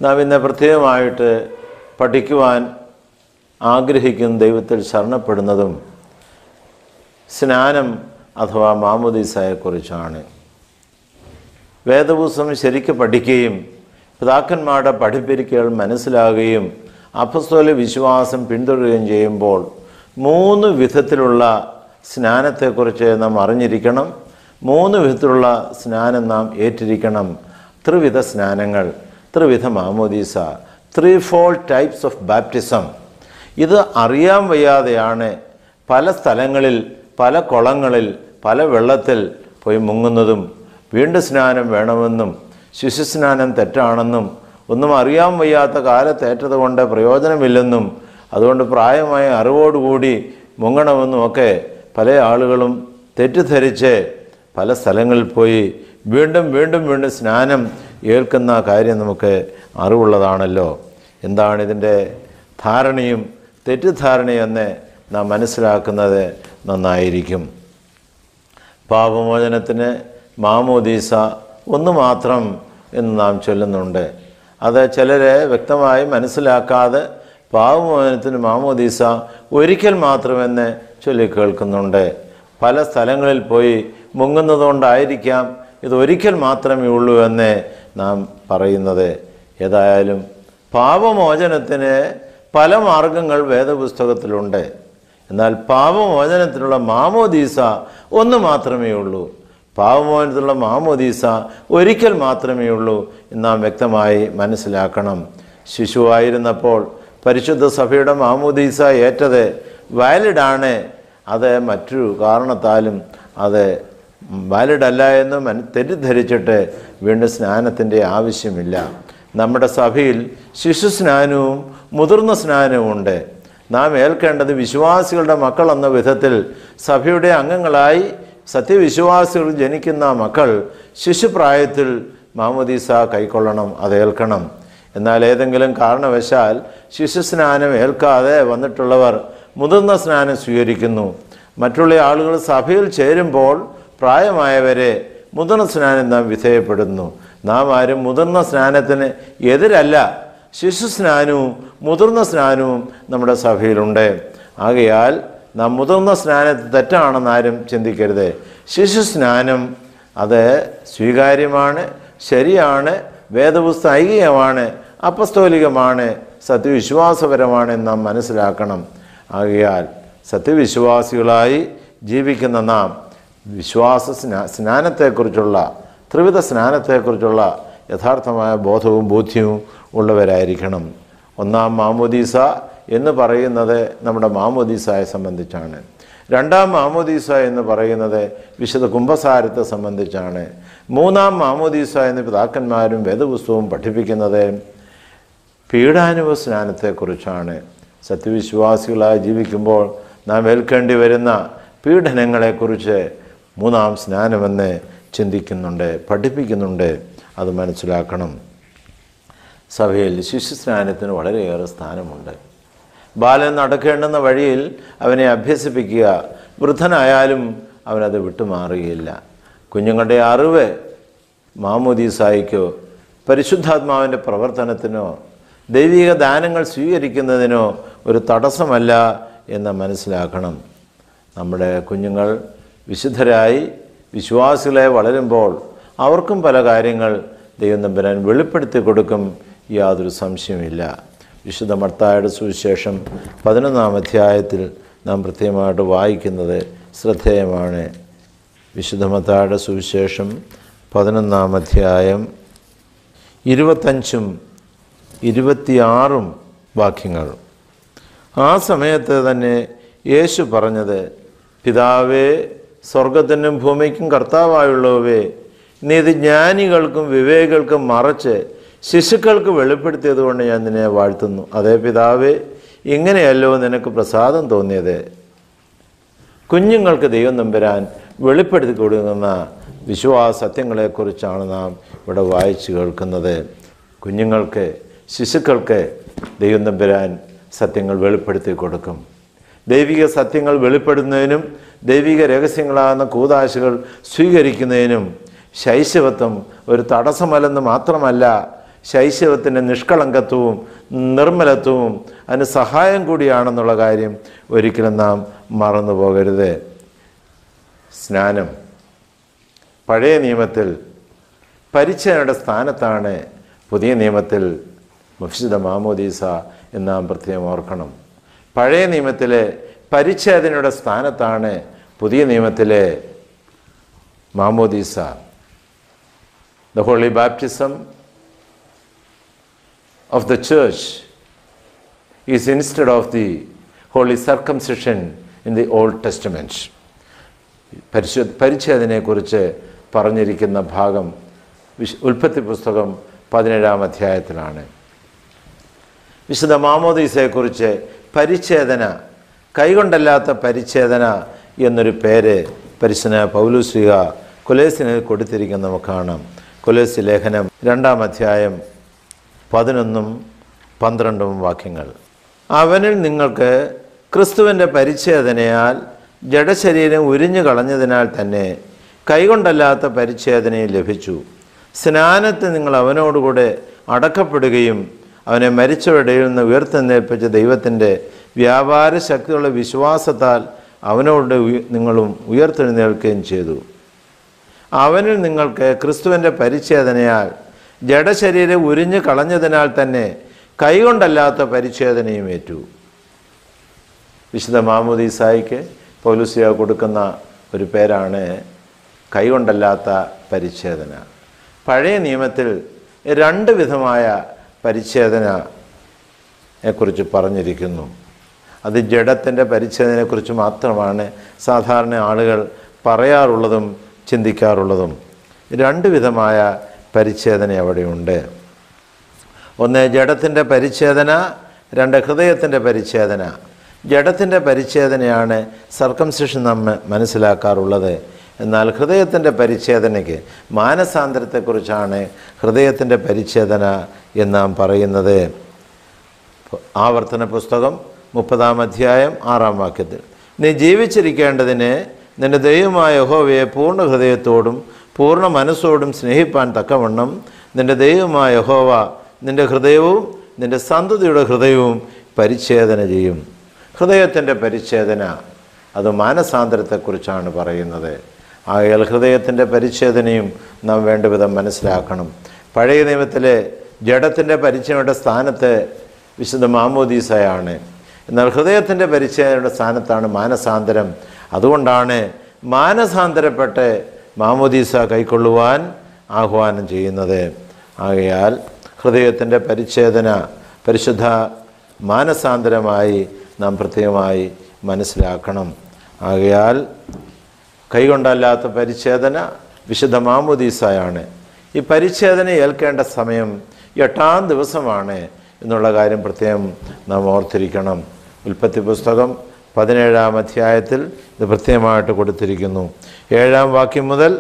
നാം ഇന്ന് പ്രത്യേകമായിട്ട് പഠിക്കുവാൻ ആഗ്രഹിക്കുന്ന ദൈവത്തിൽ ശരണപ്പെടുന്നതും സ്നാനം അഥവാ മാമുദീസയെക്കുറിച്ചാണ് വേദപുസ്തകം ശരിക്ക് പഠിക്കുകയും പിതാക്കന്മാരുടെ പഠിപ്പിരിക്കൽ മനസ്സിലാകുകയും അപ്പസ്തോല വിശ്വാസം പിന്തുടരുകയും ചെയ്യുമ്പോൾ മൂന്ന് വിധത്തിലുള്ള സ്നാനത്തെക്കുറിച്ച് നാം അറിഞ്ഞിരിക്കണം മൂന്ന് വിധത്തിലുള്ള സ്നാനം നാം ഏറ്റിരിക്കണം ത്രിവിധ സ്നാനങ്ങൾ ത്രിവിധ മാമോദീസ three fold types of baptism ഇത് അറിയാൻ വയ്യാതെയാണ് പല സ്ഥലങ്ങളിൽ പല കുളങ്ങളിൽ പല വെള്ളത്തിൽ പോയി മുങ്ങുന്നതും വീണ്ടും സ്നാനം വേണമെന്നും ശിശുസ്നാനം തെറ്റാണെന്നും ഒന്നും അറിയാൻ വയ്യാത്ത കാലത്തേറ്റത് കൊണ്ട് പ്രയോജനമില്ലെന്നും അതുകൊണ്ട് പ്രായമായ അറിവോടുകൂടി മുങ്ങണമെന്നും ഒക്കെ പല ആളുകളും തെറ്റിദ്ധരിച്ച് പല സ്ഥലങ്ങളിൽ പോയി വീണ്ടും വീണ്ടും വീണ്ടും സ്നാനം ഏൽക്കുന്ന കാര്യം നമുക്ക് അറിവുള്ളതാണല്ലോ എന്താണ് ഇതിൻ്റെ ധാരണയും തെറ്റിദ്ധാരണയും എന്ന് നാം മനസ്സിലാക്കുന്നത് നന്നായിരിക്കും പാപമോചനത്തിന് മാമോദീസ ഒന്ന് മാത്രം എന്ന് നാം ചൊല്ലുന്നുണ്ട് അത് ചിലരെ വ്യക്തമായി മനസ്സിലാക്കാതെ പാപമോചനത്തിന് മാമോദീസ ഒരിക്കൽ മാത്രമെന്ന് ചൊല്ലി കേൾക്കുന്നുണ്ട് പല സ്ഥലങ്ങളിൽ പോയി മുങ്ങുന്നതുകൊണ്ടായിരിക്കാം ഇത് ഒരിക്കൽ മാത്രമേ ഉള്ളൂ എന്ന് നാം പറയുന്നത് ഏതായാലും പാപമോചനത്തിന് പല മാർഗങ്ങൾ വേദപുസ്തകത്തിലുണ്ട് എന്നാൽ പാപമോചനത്തിനുള്ള മാമോദീസ ഒന്ന് മാത്രമേ ഉള്ളൂ പാപമോചനത്തിലുള്ള മാമോദീസ ഒരിക്കൽ മാത്രമേ ഉള്ളൂ എന്ന് നാം വ്യക്തമായി മനസ്സിലാക്കണം ശിശുവായിരുന്നപ്പോൾ പരിശുദ്ധ സഭയുടെ മാമോദീസ ഏറ്റത് വാലിഡാണ് അത് മറ്റൊരു കാരണത്താലും അത് വാലിഡ് അല്ല എന്ന് മൻ തെറ്റിദ്ധരിച്ചിട്ട് വീണ്ടും സ്നാനത്തിൻ്റെ ആവശ്യമില്ല നമ്മുടെ സഭയിൽ ശിശു സ്നാനവും മുതിർന്ന സ്നാനവും ഉണ്ട് നാം ഏൽക്കേണ്ടത് വിശ്വാസികളുടെ മക്കൾ എന്ന വിധത്തിൽ സഭയുടെ അംഗങ്ങളായി സത്യവിശ്വാസികൾ ജനിക്കുന്ന മക്കൾ ശിശുപ്രായത്തിൽ മാമോദീസ കൈക്കൊള്ളണം അത് ഏൽക്കണം എന്നാൽ ഏതെങ്കിലും കാരണവശാൽ ശിശുസ്നാനം ഏൽക്കാതെ വന്നിട്ടുള്ളവർ മുതിർന്ന സ്നാനം സ്വീകരിക്കുന്നു മറ്റുള്ള ആളുകൾ സഭയിൽ ചേരുമ്പോൾ പ്രായമായവരെ മുതിർന്ന സ്നാനം നാം വിധേയപ്പെടുന്നു നാം ആരും മുതിർന്ന സ്നാനത്തിന് എതിരല്ല ശിശു സ്നാനവും മുതിർന്ന സ്നാനവും നമ്മുടെ സഭയിലുണ്ട് ആകയാൽ നാം മുതിർന്ന സ്നാനത്തിൽ തെറ്റാണെന്ന് ആരും ചിന്തിക്കരുത് ശിശു സ്നാനം അത് സ്വീകാര്യമാണ് ശരിയാണ് വേദപുസ്തക ഐകികമാണ് അപ്പസ്തോലികമാണ് സത്യവിശ്വാസപരമാണ് എന്ന് നാം മനസ്സിലാക്കണം ആകയാൽ സത്യവിശ്വാസികളായി ജീവിക്കുന്ന നാം വിശ്വാസ സ്നാ സ്നാനത്തെക്കുറിച്ചുള്ള ത്രിവിധ സ്നാനത്തെക്കുറിച്ചുള്ള യഥാർത്ഥമായ ബോധവും ബോധ്യവും ഉള്ളവരായിരിക്കണം ഒന്നാം മാമോദീസ എന്ന് പറയുന്നത് നമ്മുടെ മാമോദീസയെ സംബന്ധിച്ചാണ് രണ്ടാം മാമോദീസ എന്ന് പറയുന്നത് വിശുദ്ധ കുംഭസാരത്തെ സംബന്ധിച്ചാണ് മൂന്നാം മാമോദീസ എന്ന് പിതാക്കന്മാരും വേദപുസ്തകവും പഠിപ്പിക്കുന്നത് പീഡാനുഭവ സ്നാനത്തെക്കുറിച്ചാണ് സത്യവിശ്വാസികളായി ജീവിക്കുമ്പോൾ നാം ഏൽക്കേണ്ടി വരുന്ന പീഡനങ്ങളെക്കുറിച്ച് മൂന്നാം സ്നാനമെന്ന് ചിന്തിക്കുന്നുണ്ട് പഠിപ്പിക്കുന്നുണ്ട് അത് മനസ്സിലാക്കണം സഭയിൽ ശിശുസ്നാനത്തിന് വളരെയേറെ സ്ഥാനമുണ്ട് ബാലൻ നടക്കേണ്ടുന്ന വഴിയിൽ അവനെ അഭ്യസിപ്പിക്കുക വൃദ്ധനായാലും അവനത് വിട്ടുമാറുകയില്ല കുഞ്ഞുങ്ങളുടെ അറിവ് മാമോദീസായിക്കോ പരിശുദ്ധാത്മാവിൻ്റെ പ്രവർത്തനത്തിനോ ദൈവിക ദാനങ്ങൾ സ്വീകരിക്കുന്നതിനോ ഒരു തടസ്സമല്ല എന്ന് മനസ്സിലാക്കണം നമ്മുടെ കുഞ്ഞുങ്ങൾ വിശുദ്ധരായി വിശ്വാസികളെ വളരുമ്പോൾ അവർക്കും പല കാര്യങ്ങൾ ദൈവം തമ്പുരാൻ വെളിപ്പെടുത്തി കൊടുക്കും യാതൊരു സംശയമില്ല വിശുദ്ധ മർത്തായുടെ സുവിശേഷം പതിനൊന്നാം അധ്യായത്തിൽ നാം പ്രത്യേകമായിട്ട് വായിക്കുന്നത് ശ്രദ്ധേയമാണ് വിശുദ്ധ മത്തായുടെ സുവിശേഷം പതിനൊന്നാം അധ്യായം ഇരുപത്തഞ്ചും ഇരുപത്തിയാറും വാക്യങ്ങൾ ആ സമയത്ത് തന്നെ യേശു പറഞ്ഞത് പിതാവേ സ്വർഗത്തിനും ഭൂമിക്കും കർത്താവായുള്ളവേ നീ ഇത് ജ്ഞാനികൾക്കും വിവേകൾക്കും മറച്ച് ശിശുക്കൾക്ക് വെളിപ്പെടുത്തിയത് കൊണ്ട് ഞാൻ നിന്നെ വാഴ്ത്തുന്നു അതേ പിതാവേ ഇങ്ങനെയല്ലോ നിനക്ക് പ്രസാദം തോന്നിയത് കുഞ്ഞുങ്ങൾക്ക് ദൈവം നമ്പരാൻ വെളിപ്പെടുത്തി കൊടുക്കുന്ന വിശ്വാസ സത്യങ്ങളെക്കുറിച്ചാണ് നാം ഇവിടെ വായിച്ചു കേൾക്കുന്നത് കുഞ്ഞുങ്ങൾക്ക് ശിശുക്കൾക്ക് ദൈവം നമ്പരാൻ സത്യങ്ങൾ വെളിപ്പെടുത്തി കൊടുക്കും ദൈവിക സത്യങ്ങൾ വെളിപ്പെടുന്നതിനും ദൈവിക രഹസ്യങ്ങളാകുന്ന കൂതാശകൾ സ്വീകരിക്കുന്നതിനും ശൈശവത്വം ഒരു തടസ്സമല്ലെന്ന് മാത്രമല്ല ശൈശവത്തിൻ്റെ നിഷ്കളങ്കത്വവും നിർമ്മലത്വവും അതിന് സഹായം കൂടിയാണെന്നുള്ള കാര്യം ഒരിക്കലും നാം മറന്നു പോകരുത് സ്നാനം പഴയ നിയമത്തിൽ പരിചയയുടെ സ്ഥാനത്താണ് പുതിയ നിയമത്തിൽ മുഫ്സിദ മാമോദീസ എന്ന് നാം പ്രത്യേകം ഓർക്കണം പഴയ നിയമത്തിലെ പരിച്ഛേദനയുടെ സ്ഥാനത്താണ് പുതിയ നിയമത്തിലെ മാമോദീസ the holy baptism of the church is instead of the holy circumcision in the Old Testament. പരിശു പരിച്ഛേദനയെക്കുറിച്ച് പറഞ്ഞിരിക്കുന്ന ഭാഗം വിശ് ഉൽപ്പത്തി പുസ്തകം പതിനേഴാം അധ്യായത്തിലാണ് വിശുദ്ധ മാമോദീസയെക്കുറിച്ച് പരിച്ഛേദന കൈകൊണ്ടല്ലാത്ത പരിച്ഛേദന എന്നൊരു പേര് പരിശുദ്ധ പൗലുശ്രീക കൊലേസിന് കൊടുത്തിരിക്കുന്ന നമുക്ക് കാണാം കൊലേസ് ലേഖനം രണ്ടാം അധ്യായം പതിനൊന്നും പന്ത്രണ്ടും വാക്യങ്ങൾ അവനിൽ നിങ്ങൾക്ക് ക്രിസ്തുവിൻ്റെ പരിച്ഛേദനയാൽ ജഡശരീരം ഉരിഞ്ഞു കളഞ്ഞതിനാൽ തന്നെ കൈകൊണ്ടല്ലാത്ത പരിച്ഛേദനയും ലഭിച്ചു സ്നാനത്തിൽ നിങ്ങൾ അവനോടുകൂടെ അടക്കപ്പെടുകയും അവനെ മരിച്ചവരുടെ നിന്ന് ഉയർത്തെന്നേൽപ്പിച്ച ദൈവത്തിൻ്റെ വ്യാപാര ശക്തിയുള്ള വിശ്വാസത്താൽ അവനോട് ഉയ- നിങ്ങളും ഉയർത്തെഴുന്നേൽക്കുകയും ചെയ്തു അവനിൽ നിങ്ങൾക്ക് ക്രിസ്തുവിൻ്റെ പരിച്ഛേദനയാൽ ജഡശരീരം ഉരിഞ്ഞു കളഞ്ഞതിനാൽ തന്നെ കൈകൊണ്ടല്ലാത്ത പരിച്ഛേദനയും ഏറ്റു വിശുദ്ധ മാമുദീസായിക്ക് പൗലുസിയ കൊടുക്കുന്ന ഒരു പേരാണ് കൈകൊണ്ടല്ലാത്ത പരിച്ഛേദന പഴയ നിയമത്തിൽ രണ്ട് വിധമായ പരിച്ഛേദനയെക്കുറിച്ച് പറഞ്ഞിരിക്കുന്നു അത് ജഡത്തിൻ്റെ പരിച്ഛേദനയെക്കുറിച്ച് മാത്രമാണ് സാധാരണ ആളുകൾ പറയാറുള്ളതും ചിന്തിക്കാറുള്ളതും രണ്ട് വിധമായ പരിച്ഛേദന അവിടെയുണ്ട് ഒന്ന് ജഡത്തിൻ്റെ പരിച്ഛേദന രണ്ട് ഹൃദയത്തിൻ്റെ പരിച്ഛേദന ജഡത്തിൻ്റെ പരിച്ഛേദനയാണ് സർക്കംസിഷൻ നമ്മ മനസ്സിലാക്കാറുള്ളത് എന്നാൽ ഹൃദയത്തിൻ്റെ പരിച്ഛേദനയ്ക്ക് മാനസാന്തരത്തെക്കുറിച്ചാണ് ഹൃദയത്തിൻ്റെ പരിച്ഛേദന എന്ന് നാം പറയുന്നത് ആവർത്തന പുസ്തകം മുപ്പതാം അധ്യായം ആറാം വാക്യത്തിൽ നീ ജീവിച്ചിരിക്കേണ്ടതിന് നിന്റെ ദൈവമായ യഹോവയെ പൂർണ്ണ ഹൃദയത്തോടും പൂർണ്ണ മനസ്സോടും സ്നേഹിപ്പാൻ തക്കവണ്ണം നിന്റെ ദൈവമായ യഹോവ നിന്റെ ഹൃദയവും നിന്റെ സന്തതിയുടെ ഹൃദയവും പരിച്ഛേദന ചെയ്യും ഹൃദയത്തിൻ്റെ പരിച്ഛേദന അത് മാനസാന്തരത്തെക്കുറിച്ചാണ് പറയുന്നത് ആകയാൽ ഹൃദയത്തിൻ്റെ പരിച്ഛേദനയും നാം വേണ്ട വിധം മനസ്സിലാക്കണം പഴയ നിയമത്തിലെ ജഡത്തിൻ്റെ പരിച്ഛേദനയുടെ സ്ഥാനത്ത് വിശുദ്ധ മാമോദീസയാണ് എന്നാൽ ഹൃദയത്തിൻ്റെ പരിച്ഛേദനയുടെ സ്ഥാനത്താണ് മാനസാന്തരം അതുകൊണ്ടാണ് മാനസാന്തരപ്പെട്ട് മാമോദീസ കൈക്കൊള്ളുവാൻ ആഹ്വാനം ചെയ്യുന്നത് ആകയാൽ ഹൃദയത്തിൻ്റെ പരിച്ഛേദന പരിശുദ്ധ മാനസാന്തരമായി നാം പ്രത്യേകമായി മനസ്സിലാക്കണം ആകയാൽ കൈകൊണ്ടല്ലാത്ത പരിച്ഛേദന വിശുദ്ധ മാമുദീസായാണ് ഈ പരിച്ഛേദന ഏൽക്കേണ്ട സമയം എട്ടാം ദിവസമാണ് എന്നുള്ള കാര്യം പ്രത്യേകം നാം ഓർത്തിരിക്കണം ഉൽപ്പത്തി പുസ്തകം പതിനേഴാം അധ്യായത്തിൽ ഇത് പ്രത്യേകമായിട്ട് കൊടുത്തിരിക്കുന്നു ഏഴാം വാക്യം മുതൽ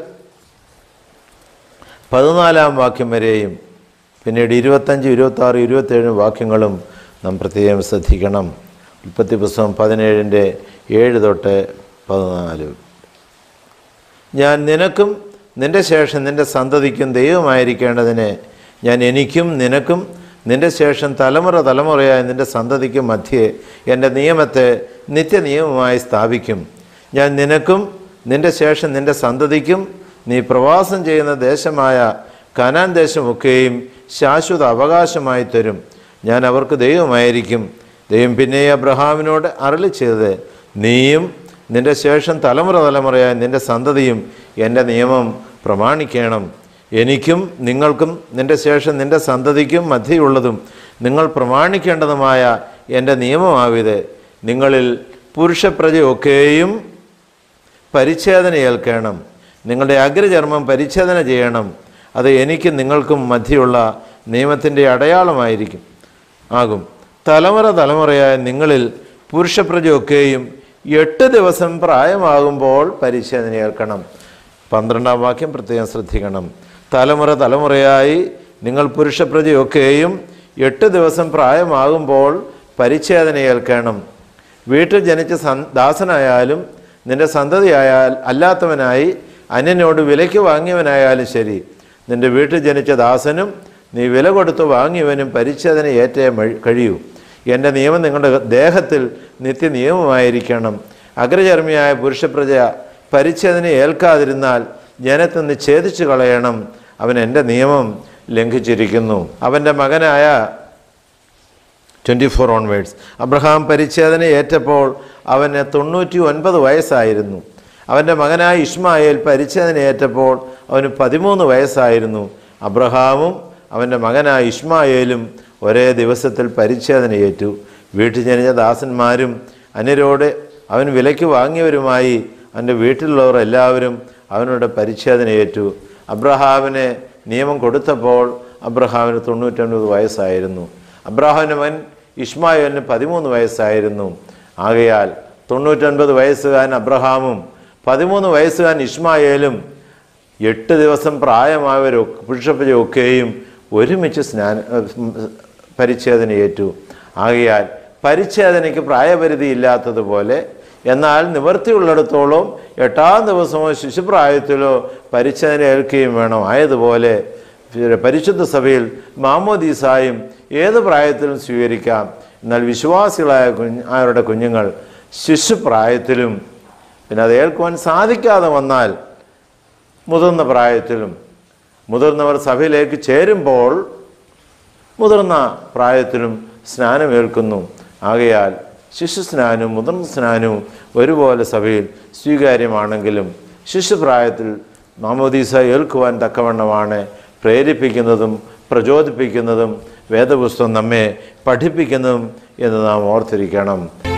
പതിനാലാം വാക്യം വരെയും പിന്നീട് ഇരുപത്തഞ്ച് ഇരുപത്താറ് ഇരുപത്തേഴ് വാക്യങ്ങളും നാം പ്രത്യേകം ശ്രദ്ധിക്കണം ഉൽപ്പത്തി പുസ്തകം പതിനേഴിൻ്റെ ഏഴ് തൊട്ട് പതിനാല് ഞാൻ നിനക്കും നിന്റെ ശേഷം നിന്റെ സന്തതിക്കും ദൈവമായിരിക്കേണ്ടതിന് ഞാൻ എനിക്കും നിനക്കും നിന്റെ ശേഷം തലമുറ തലമുറയായി നിന്റെ സന്തതിക്കും മധ്യേ എൻ്റെ നിയമത്തെ നിത്യനിയമമായി സ്ഥാപിക്കും ഞാൻ നിനക്കും നിന്റെ ശേഷം നിന്റെ സന്തതിക്കും നീ പ്രവാസം ചെയ്യുന്ന ദേശമായ കനാൻ ദേശമൊക്കെയും ശാശ്വത അവകാശമായി തരും ഞാൻ അവർക്ക് ദൈവമായിരിക്കും ദൈവം പിന്നെ അബ്രഹാമിനോട് അരളി ചെയ്തത് നീയും നിന്റെ ശേഷം തലമുറ തലമുറയായ നിന്റെ സന്തതിയും എൻ്റെ നിയമം പ്രമാണിക്കണം എനിക്കും നിങ്ങൾക്കും നിന്റെ ശേഷം നിന്റെ സന്തതിക്കും മധ്യയുള്ളതും നിങ്ങൾ പ്രമാണിക്കേണ്ടതുമായ എൻ്റെ നിയമമാവിത് നിങ്ങളിൽ പുരുഷപ്രജയൊക്കെയും പരിച്ഛേദന ഏൽക്കണം നിങ്ങളുടെ അഗ്രചർമ്മം പരിച്ഛേദന ചെയ്യണം അത് എനിക്കും നിങ്ങൾക്കും മധ്യയുള്ള നിയമത്തിൻ്റെ അടയാളമായിരിക്കും ആകും തലമുറ തലമുറയായ നിങ്ങളിൽ പുരുഷപ്രജയൊക്കെയും എട്ട് ദിവസം പ്രായമാകുമ്പോൾ പരിച്ഛേദന ഏൽക്കണം പന്ത്രണ്ടാം വാക്യം പ്രത്യേകം ശ്രദ്ധിക്കണം തലമുറ തലമുറയായി നിങ്ങൾ പുരുഷപ്രജയൊക്കെയും എട്ട് ദിവസം പ്രായമാകുമ്പോൾ പരിച്ഛേദന ഏൽക്കണം വീട്ടിൽ ജനിച്ച സൻ ദാസനായാലും നിന്റെ സന്തതിയായാൽ അല്ലാത്തവനായി അന്യനോട് വിലയ്ക്ക് വാങ്ങിയവനായാലും ശരി നിന്റെ വീട്ടിൽ ജനിച്ച ദാസനും നീ വില കൊടുത്ത് വാങ്ങിയവനും പരിച്ഛേദന ഏറ്റേ മഴ- കഴിയൂ എൻ്റെ നിയമം നിങ്ങളുടെ ദേഹത്തിൽ നിത്യ നിയമമായിരിക്കണം അഗ്രചർമ്മിയായ പുരുഷപ്രജ പരിച്ഛേദന ഏൽക്കാതിരുന്നാൽ ജനത്തെ നിന്ന് ഛേദിച്ചു കളയണം അവൻ എൻ്റെ നിയമം ലംഘിച്ചിരിക്കുന്നു അവൻ്റെ മകനായ ട്വൻറ്റി ഫോർ ഓൺവേഡ്സ് അബ്രഹാം പരിച്ഛേദന ഏറ്റപ്പോൾ അവന് തൊണ്ണൂറ്റി ഒൻപത് വയസ്സായിരുന്നു അവൻ്റെ മകനായ ഇഷ്മായേൽ പരിച്ഛേദന ഏറ്റപ്പോൾ അവന് പതിമൂന്ന് വയസ്സായിരുന്നു അബ്രഹാമും അവൻ്റെ മകനായ ഇഷ്മായേലും ഒരേ ദിവസത്തിൽ പരിച്ഛേദന ഏറ്റു വീട്ടിൽ ജനിച്ച ദാസന്മാരും അന്യരോട് അവൻ വിലയ്ക്ക് വാങ്ങിയവരുമായി അവൻ്റെ വീട്ടിലുള്ളവർ എല്ലാവരും അവനോട് പരിച്ഛേദന ഏറ്റു അബ്രഹാമിന് നിയമം കൊടുത്തപ്പോൾ അബ്രഹാമിന് തൊണ്ണൂറ്റൊൻപത് വയസ്സായിരുന്നു അബ്രാഹാമിൻ്റെ മകൻ ഇഷ്മായേലിന് പതിമൂന്ന് വയസ്സായിരുന്നു ആകയാൽ തൊണ്ണൂറ്റൊൻപത് വയസ്സുകാരൻ അബ്രഹാമും പതിമൂന്ന് വയസ്സുകാരൻ ഇഷ്മായേലും എട്ട് ദിവസം പ്രായമായവരൊ പുരുഷപ്പജയൊക്കെയും ഒരുമിച്ച് സ്നാന പരിച്ഛേദന ഏറ്റു ആകയാൽ പരിച്ഛേദനയ്ക്ക് പ്രായപരിധി ഇല്ലാത്തതുപോലെ എന്നാൽ നിവൃത്തിയുള്ളിടത്തോളം എട്ടാം ദിവസമോ ശിശുപ്രായത്തിലോ പരിച്ഛേദന ഏൽക്കുകയും വേണം ആയതുപോലെ പരിശുദ്ധ സഭയിൽ മാമോദീസായും ഏത് പ്രായത്തിലും സ്വീകരിക്കാം എന്നാൽ വിശ്വാസികളായ കുഞ്ഞ് അവരുടെ കുഞ്ഞുങ്ങൾ ശിശുപ്രായത്തിലും പിന്നെ അത് ഏൽക്കുവാൻ സാധിക്കാതെ വന്നാൽ മുതിർന്ന പ്രായത്തിലും മുതിർന്നവർ സഭയിലേക്ക് ചേരുമ്പോൾ മുതിർന്ന പ്രായത്തിലും സ്നാനമേൽക്കുന്നു ആകയാൽ ശിശു സ്നാനവും മുതിർന്ന സ്നാനവും ഒരുപോലെ സഭയിൽ സ്വീകാര്യമാണെങ്കിലും ശിശുപ്രായത്തിൽ മാമോദീസ ഏൽക്കുവാൻ തക്കവണ്ണമാണ് പ്രേരിപ്പിക്കുന്നതും പ്രചോദിപ്പിക്കുന്നതും വേദപുസ്തകം നമ്മെ പഠിപ്പിക്കുന്നതും എന്ന് നാം ഓർത്തിരിക്കണം